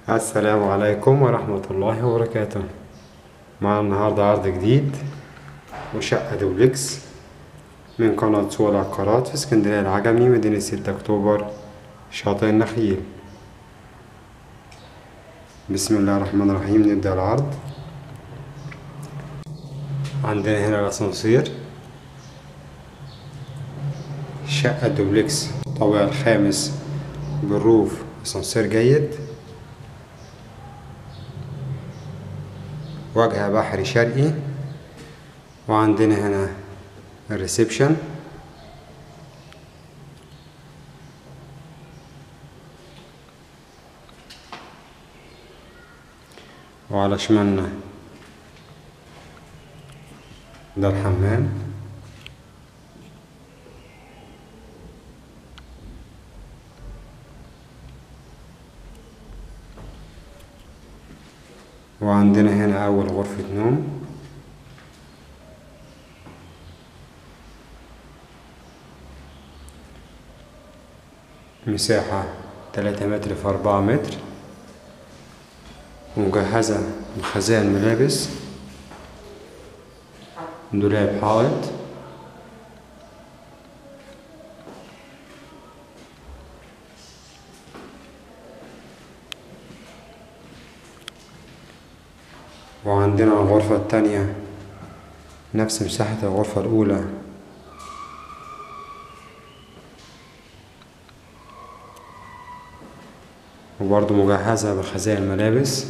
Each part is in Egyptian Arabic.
السلام عليكم ورحمة الله وبركاته معنا النهاردة عرض جديد وشقة دوبلكس من قناة سوق العقارات في اسكندرية العجمي مدينة ستة أكتوبر شاطئ النخيل بسم الله الرحمن الرحيم نبدأ العرض عندنا هنا الأسانسير شقة دوبلكس طابع الخامس بالروف أسانسير جيد واجهة بحري شرقي وعندنا هنا الريسبشن وعلى شمالنا ده الحمام وعندنا هنا أول غرفة نوم مساحة تلاتة متر في أربعة متر مجهزة بخزان ملابس دولاب حائط وعندنا الغرفة التانية نفس مساحة الغرفة الأولى وبرضه مجهزة بخزائن ملابس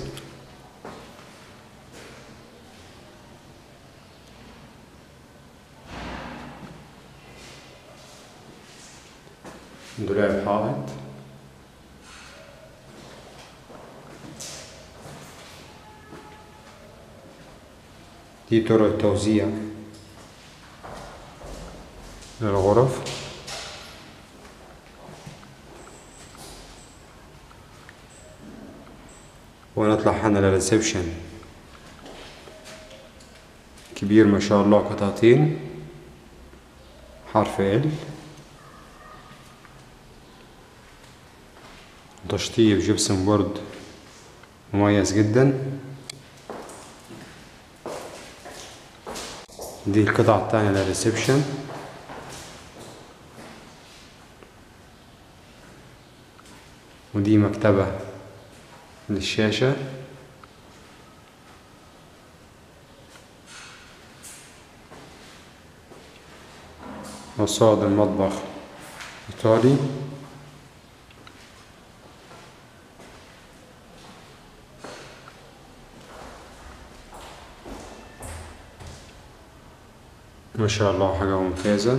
دولاب حائط دي طرق التوزيع للغرف ونطلع هنا للريسبشن كبير ما شاء الله قطعتين حرف ال تشطيب جبسن بورد مميز جدا دي القطعة التانية للريسبشن ودي مكتبة للشاشة وصاد المطبخ إيطالي ما شاء الله حاجة ممتازة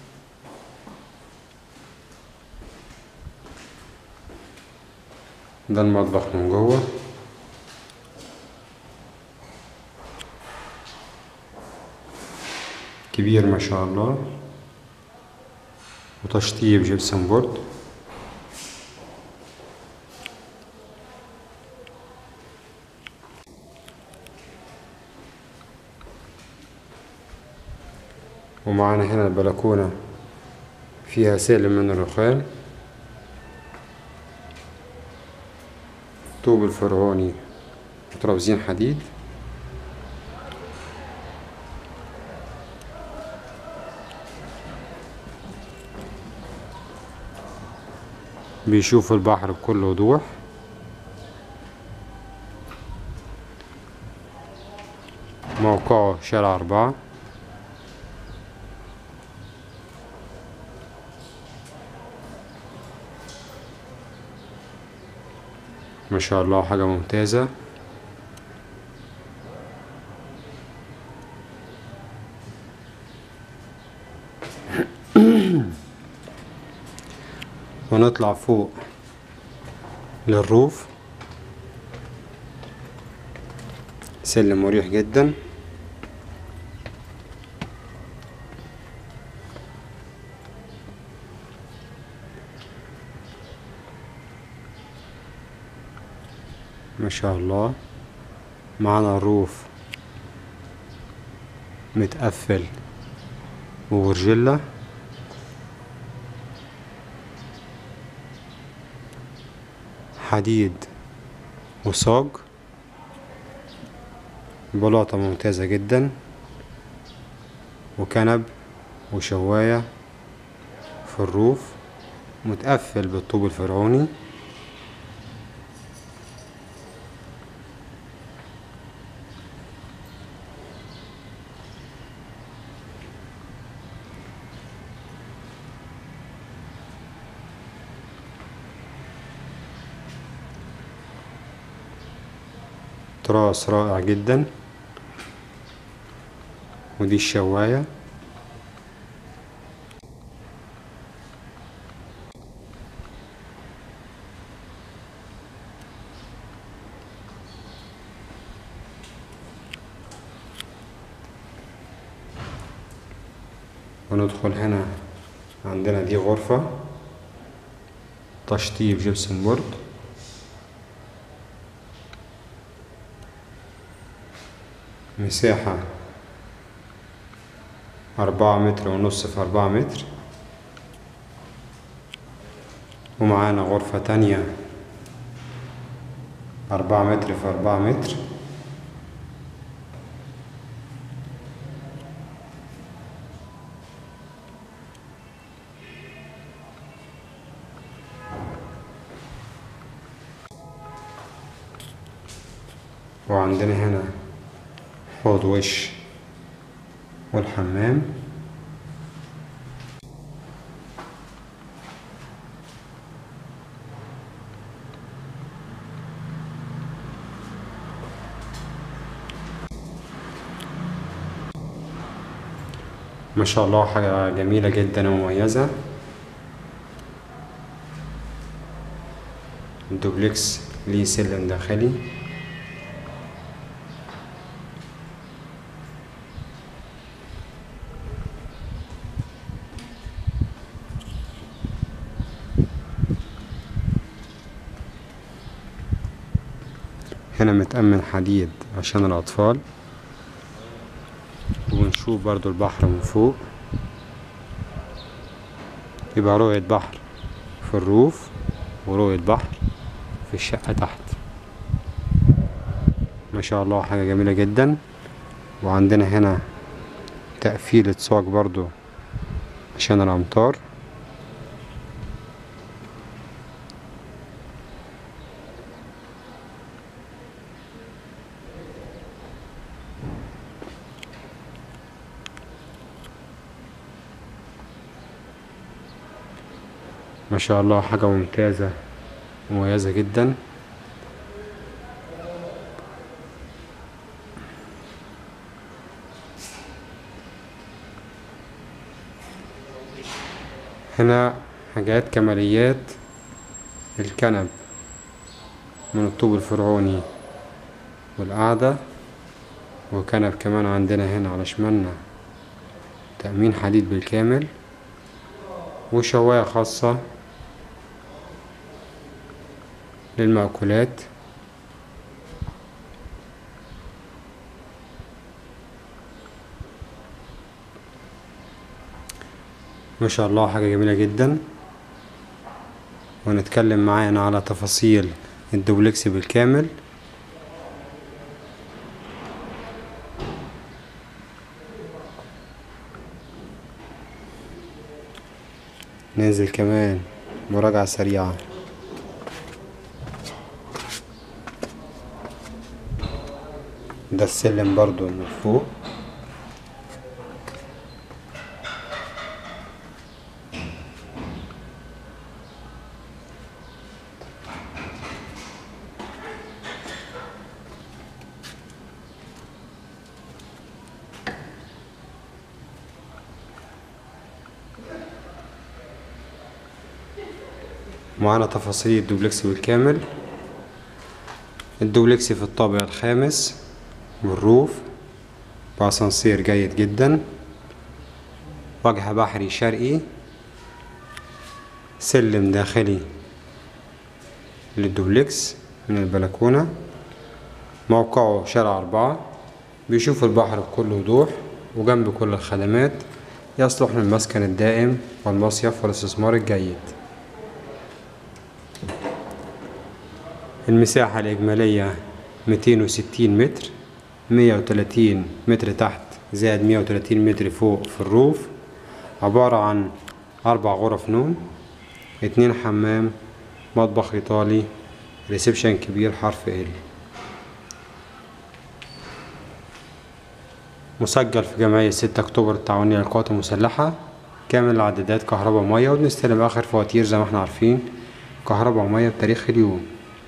ده المطبخ من جوه كبير ما شاء الله وتشطيب جبسن بورد ومعانا هنا البلكونة فيها سلم من الرخام طوب الفرعوني وترابزين حديد بيشوف البحر بكل وضوح موقعه شارع أربعة ما شاء الله حاجة ممتازة ونطلع فوق للروف سلم مريح جدا ما شاء الله معانا الروف متقفل وبرجلة حديد وصاج بلاطة ممتازة جدا وكنب وشواية في الروف متقفل بالطوب الفرعوني تراس رائع جدا ودي الشواية وندخل هنا عندنا دي غرفة تشطيب جبسن بورد مساحة أربعة متر ونص في أربعة متر ومعانا غرفة تانية أربعة متر في أربعة متر وعندنا هنا حوض وش والحمام ما شاء الله حاجة جميلة جدا ومميزة الدوبلكس ليه سلم داخلي هنا متأمن حديد عشان الأطفال ونشوف برضو البحر من فوق يبقى رؤية بحر في الروف ورؤية بحر في الشقة تحت ما شاء الله حاجة جميلة جدا وعندنا هنا تقفيلة صاج برضو عشان الأمطار ما شاء الله حاجة ممتازة مميزة جدا هنا حاجات كماليات الكنب من الطوب الفرعوني والقعدة وكنب كمان عندنا هنا على شمالنا تأمين حديد بالكامل وشواية خاصة للمأكولات ما شاء الله حاجة جميلة جدا ونتكلم معانا على تفاصيل الدوبلكس بالكامل ننزل كمان مراجعة سريعة ده السلم برضو من فوق معانا تفاصيل الدوبلكس بالكامل الدوبلكس في الطابق الخامس بالروف بأسانسير جيد جدا وجه بحري شرقي سلم داخلي للدوبلكس من البلكونة موقعه شارع أربعة بيشوف البحر بكل وضوح وجنب كل الخدمات يصلح للمسكن الدائم والمصيف والاستثمار الجيد المساحة الإجمالية ميتين وستين متر مية وتلاتين متر تحت زائد مية وتلاتين متر فوق في الروف عبارة عن أربع غرف نوم اتنين حمام مطبخ إيطالي ريسبشن كبير حرف ال مسجل في جمعية ستة أكتوبر التعاونية للقوات المسلحة كامل العدادات كهرباء ومية وبنستلم آخر فواتير زي ما احنا عارفين كهرباء ومية بتاريخ اليوم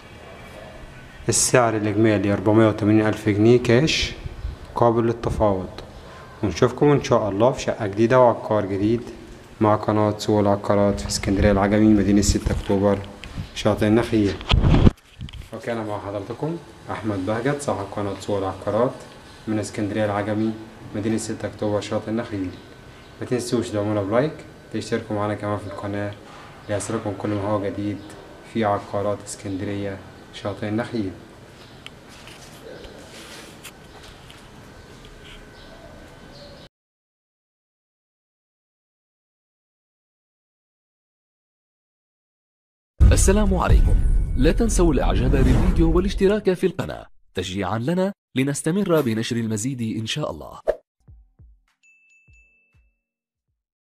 السعر الإجمالي أربعمية وتمانين ألف جنيه كاش قابل للتفاوض ونشوفكم إن شاء الله في شقة جديدة وعقار جديد مع قناة سوق العقارات في اسكندرية العجمي مدينة ستة أكتوبر شاطئ النخيل وكان مع حضرتكم أحمد بهجت صاحب قناة سوق العقارات من اسكندرية العجمي مدينة ستة أكتوبر شاطئ النخيل ما تنسوش تدعمونا بلايك تشتركوا معنا كمان في القناة ليصلكم كل ما هو جديد في عقارات اسكندرية شاطئ النخيل السلام عليكم لا تنسوا الاعجاب بالفيديو والاشتراك في القناة تشجيعا لنا لنستمر بنشر المزيد ان شاء الله